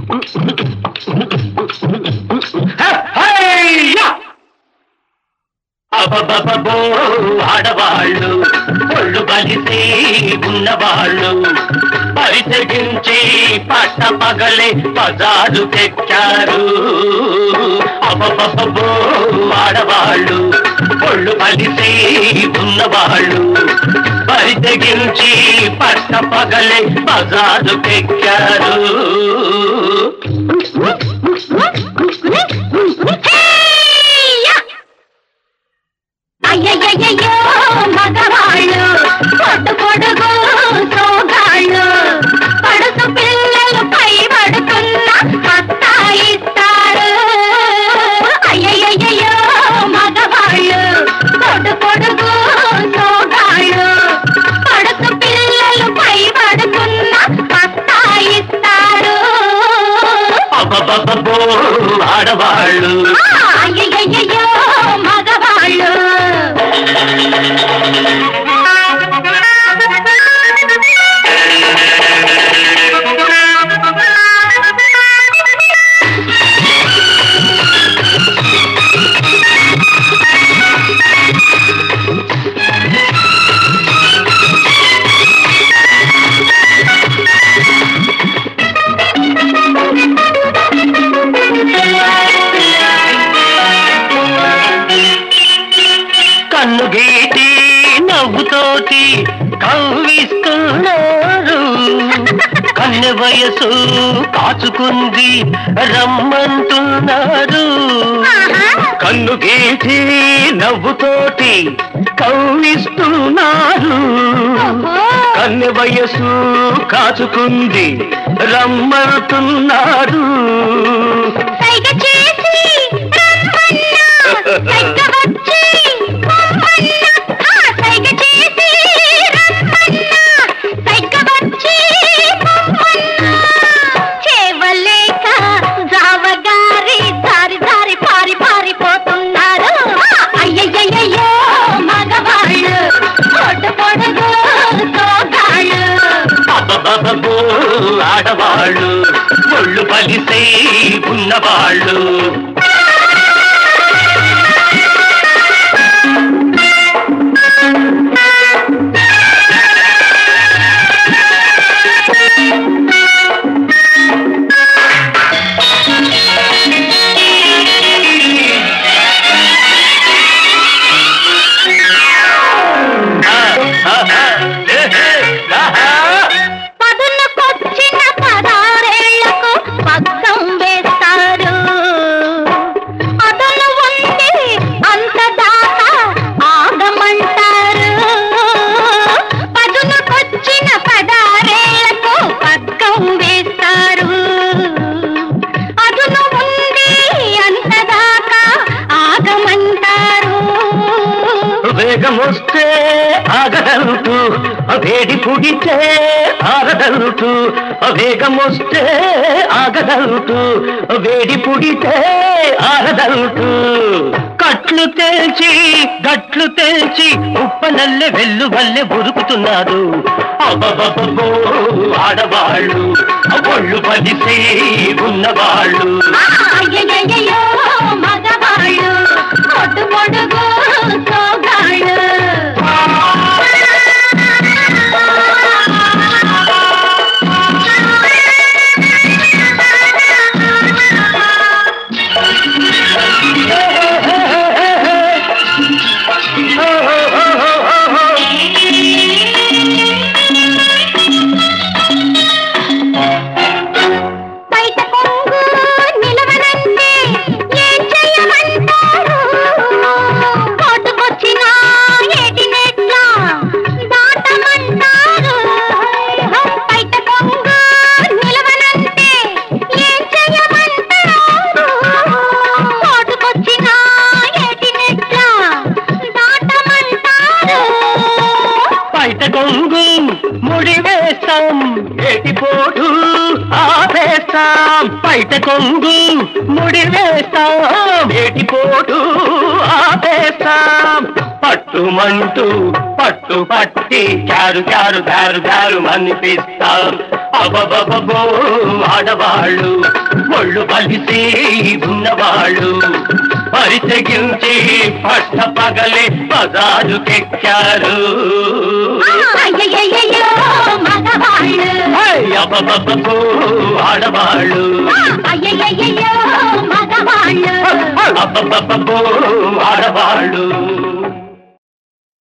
హయ్యా! అబబబబో ఆడవాళ్ళు ఒళ్ళు బలిసి ఉన్నవాళ్ళు పరితగించి పట్ట పగలే బజారు తెచ్చారు అబబబబో ఆడవాళ్ళు ఒళ్ళు బలిసి ఉన్నవాళ్ళు పరితగించి పట్ట పగలే బజారు తెచ్చారు అయ్యయ్యయ్యో మగవాళ్ళు పొట్టు పొడుగు సోగాళ్ళు పడుసు పిల్లలు పై పడుతున్న హత్తా ఇస్తారు అయ్యయ్యయ్యో మగవాళ్ళు పొట్టు పొడుగు సోగాళ్ళు పడుసు పిల్లలు పై పడుతున్న హత్తా ఇస్తారు అబబబబో ఆడవాళ్ళు అయ్యయ్యయ్యో మగవాళ్ళు కన్ను గీటి నవ్వుతోటి కవ్విస్తున్నారు కన్నె వయసు కాచుకుంది రమ్మంటున్నారు కన్ను గీటి నవ్వుతోటి కవ్విస్తున్నారు కన్నె వయసు కాచుకుంది రమ్మంటున్నారు సైగ చేసి రమ్మన్నా, సైగ వచ్చి పొమ్మన్నా. ఆ, సైగ చేసి రమ్మన్నా, సైగ వచ్చి పొమ్మన్నా. చేవలేక జావగారి దారి దారి పారి పారిపోతున్నారు ఆ, అయ్యయ్యయ్యో మగవాళ్ళు పొట్టు పొడుగు సోగాళ్ళు అబ్బబ్బబ్బో ఆడవాళ్ళు ఒళ్ళు పలిసే ఉన్నవాళ్ళు ఆ, ఆహా, ఏహే, ఆహా. పదులకొచ్చిన పదారేళ్లకు పగ్గం వేస్తారు అదలు ఉండి అంత దాకా ఆగమంటారు పదులకొచ్చిన పదారేళ్లకు పగ్గం వేస్తారు అదును ఉంది అంత దాకా ఆగమంటారు వేగమొస్తే ఆగదంటూ వేడి పుడితే ఆగదంటూ వేగమొస్తే ఆగదంటూ వేడి పుడితే ఆగదంటూ కట్లు తేల్చి గట్లు తేల్చి ఉప్పనల్లె వెల్లు వల్లె ఉరుకుతున్నారు అబ్బబ్బబ్బో ఆడవాళ్ళు ఒళ్ళు పలిసే ఉన్నవాళ్ళు అయ్యయ్యయ్యో మగవాళ్ళు పొట్టు పొడుగు సోగాళ్ళు బయట కొంగు నిలవనంటే ఏం చెయ్యమంటారు కోటుకొచ్చిన ఏటినెట్లా దాటమంటారు బయట కొంగు నిలవనంటే ఏం చెయ్యమంటారు కోటుకొచ్చిన ఏటినెట్లా దాటమంటారు బయట కొంగు ముడి వేస్తాం ఏటిపోటు ఆపేస్తాం బయట కొంగు ముడి వేస్తాం ఏటిపోటు ఆపేస్తాం పట్టుమంటూ పట్టు పట్టి చారు చారు చారు చారు మనిపిస్తాం అబబబో ఆడవాళ్ళు ఒళ్ళు కలిసి ఉన్నవాళ్ళు పరితగించి పట్ట పగలే బజారుకెక్కారు అయ్యయ్యయ్యో మగవాళ్ళు అబబబో ఆడవాళ్ళు అయ్యయ్యయ్యో మగవాళ్ళు అబ్బబ్బబ్బో ఆడవాళ్ళు